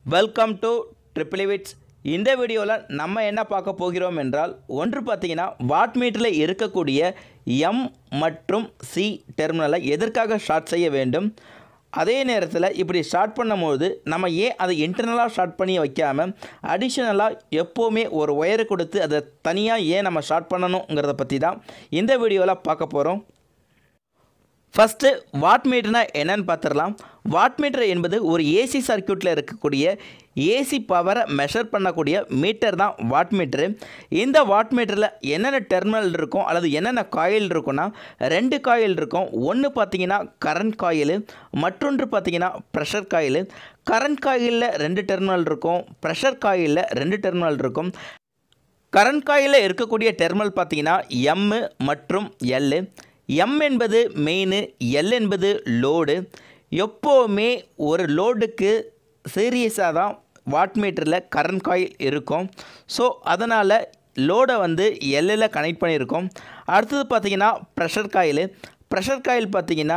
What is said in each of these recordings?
welcome to ட்ரிபிளிவிட்ஸ் இந்த வீடியோவில் நம்ம என்ன பார்க்க போகிறோம் என்றால் ஒன்று பார்த்தீங்கன்னா வாட் மீட்டரில் இருக்கக்கூடிய எம் மற்றும் சி டெர்மினலை எதற்காக ஷார்ட் செய்ய வேண்டும் அதே நேரத்தில் இப்படி ஷார்ட் பண்ணும்போது நம்ம ஏன் அதை இன்டர்னலாக ஷார்ட் பண்ணி வைக்காமல் அடிஷ்னலாக எப்போவுமே ஒரு ஒயரை கொடுத்து அதை தனியாக ஏன் நம்ம ஷார்ட் பண்ணணுங்கிறத பற்றி தான் இந்த வீடியோவில் பார்க்க போகிறோம் ஃபஸ்ட்டு வாட் மீட்டர்னா என்னன்னு பார்த்துடலாம் வாட் மீட்டர் என்பது ஒரு ஏசி சர்க்யூட்டில் இருக்கக்கூடிய ஏசி பவரை மெஷர் பண்ணக்கூடிய மீட்டர் தான் வாட் மீட்டரு இந்த வாட் மீட்டரில் என்னென்ன டெர்மினல் இருக்கும் அல்லது என்னென்ன காயில் இருக்குன்னா ரெண்டு காயில் இருக்கும் ஒன்று பார்த்தீங்கன்னா கரண்ட் காயில் மற்றொன்று பார்த்தீங்கன்னா ப்ரெஷர் காயில் கரண்ட் காயிலில் ரெண்டு டெர்மினல் இருக்கும் ப்ரெஷர் காயிலில் ரெண்டு டெர்மினல் இருக்கும் கரண்ட் காயிலில் இருக்கக்கூடிய டெர்மினல் பார்த்தீங்கன்னா எம்மு மற்றும் எல்லு எம் என்பது மெயின் எல் என்பது லோடு எப்போவுமே ஒரு லோடுக்கு சீரியஸாக தான் வாட் மீட்டரில் கரண்ட் காயில் இருக்கும் ஸோ அதனால் லோடை வந்து எல்லில் கனெக்ட் பண்ணியிருக்கோம் அடுத்தது பார்த்திங்கன்னா ப்ரெஷர் காயில் ப்ரெஷர் காயில் பார்த்திங்கன்னா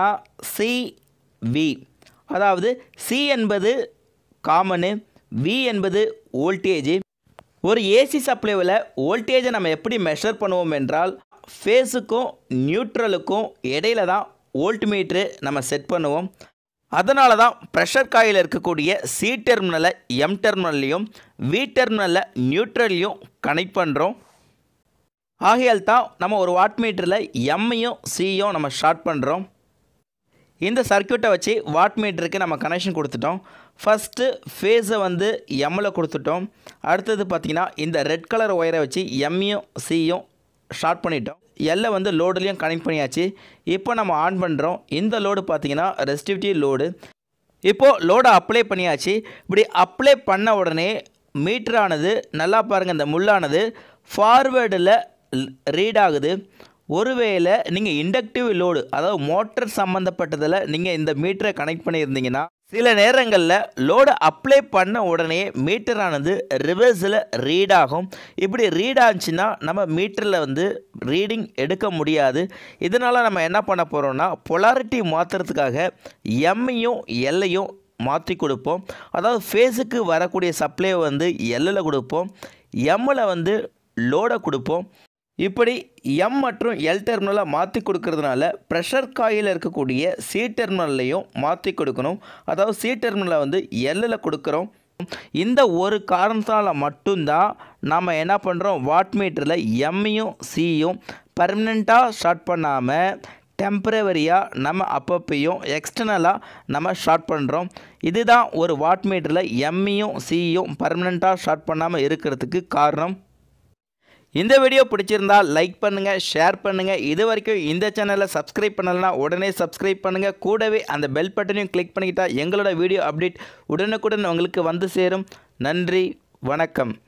சிவி அதாவது சி என்பது காமனு வி என்பது வோல்டேஜ் ஒரு ஏசி சப்ளைவில் வோல்டேஜை நம்ம எப்படி மெஷர் பண்ணுவோம் என்றால் ஃபேஸுக்கும் நியூட்ரலுக்கும் இடையில தான் வோல்ட் மீட்ரு நம்ம செட் பண்ணுவோம் அதனால தான் ப்ரெஷர் காயில் இருக்கக்கூடிய சி டெர்மினலை எம் டெர்மினல்லையும் வி டெர்மினலில் நியூட்ரல்லையும் கனெக்ட் பண்ணுறோம் ஆகையால் தான் நம்ம ஒரு வாட் மீட்டரில் எம்மையும் சியும் நம்ம ஷார்ட் பண்ணுறோம் இந்த சர்க்கியூட்டை வச்சு வாட் மீட்டருக்கு நம்ம கனெக்ஷன் கொடுத்துட்டோம் ஃபஸ்ட்டு ஃபேஸை வந்து எம்மில் கொடுத்துட்டோம் அடுத்தது பார்த்திங்கன்னா இந்த ரெட் கலர் ஒயரை வச்சு எம்மையும் சியும் ஷார்ட் பண்ணிட்டோம் எல்லை வந்து லோடுலேயும் கனெக்ட் பண்ணியாச்சு இப்போ நம்ம ஆன் பண்ணுறோம் இந்த லோடு பார்த்திங்கன்னா ரெஸ்டிவிட்டி லோடு இப்போது லோடை அப்ளை பண்ணியாச்சு இப்படி அப்ளை பண்ண உடனே மீட்டரானது நல்லா பாருங்கள் இந்த முள்ளானது ஃபார்வேர்டில் ரீட் ஆகுது ஒருவேளை நீங்கள் இண்டக்டிவ் லோடு அதாவது மோட்டர் சம்மந்தப்பட்டதில் நீங்கள் இந்த மீட்டரை கனெக்ட் பண்ணியிருந்தீங்கன்னா சில நேரங்களில் லோடு அப்ளை பண்ண உடனே மீட்டரானது ரிவர்ஸில் ரீட் ஆகும் இப்படி ரீட் ஆச்சுன்னா நம்ம மீட்டரில் வந்து ரீடிங் எடுக்க முடியாது இதனால் நம்ம என்ன பண்ண போகிறோம்னா பொலாரிட்டி மாற்றுறதுக்காக எம்மையும் எல்லையும் மாற்றி கொடுப்போம் அதாவது ஃபேஸுக்கு வரக்கூடிய சப்ளை வந்து எல்லில் கொடுப்போம் எம்மில் வந்து லோடை கொடுப்போம் இப்படி எம் மற்றும் எல் டெர்மினலை மாற்றி கொடுக்கறதுனால ப்ரெஷர் காயில் இருக்கக்கூடிய சி டெர்மினல்லையும் மாற்றி கொடுக்கணும் அதாவது சி டெர்மினலை வந்து எல்லில் கொடுக்குறோம் இந்த ஒரு காரணத்தால் மட்டும்தான் நாம் என்ன பண்ணுறோம் வாட் மீட்டரில் எம்மையும் சியும் பர்மனெண்ட்டாக ஷார்ட் பண்ணாமல் டெம்பரவரியாக நம்ம அப்பப்பையும் எக்ஸ்டர்னலாக நம்ம ஷார்ட் பண்ணுறோம் இதுதான் ஒரு வாட் மீட்டரில் எம்மையும் சியும் பர்மனெண்ட்டாக ஷார்ட் பண்ணாமல் இருக்கிறதுக்கு காரணம் இந்த வீடியோ பிடிச்சிருந்தா லைக் பண்ணுங்கள் ஷேர் பண்ணுங்கள் இது வரைக்கும் இந்த சேனலை சப்ஸ்கிரைப் பண்ணலைன்னா உடனே சப்ஸ்கிரைப் பண்ணுங்கள் கூடவே அந்த பெல் பட்டனையும் கிளிக் பண்ணிக்கிட்டால் எங்களோட வீடியோ அப்டேட் உடனுக்குடன் உங்களுக்கு வந்து சேரும் நன்றி வணக்கம்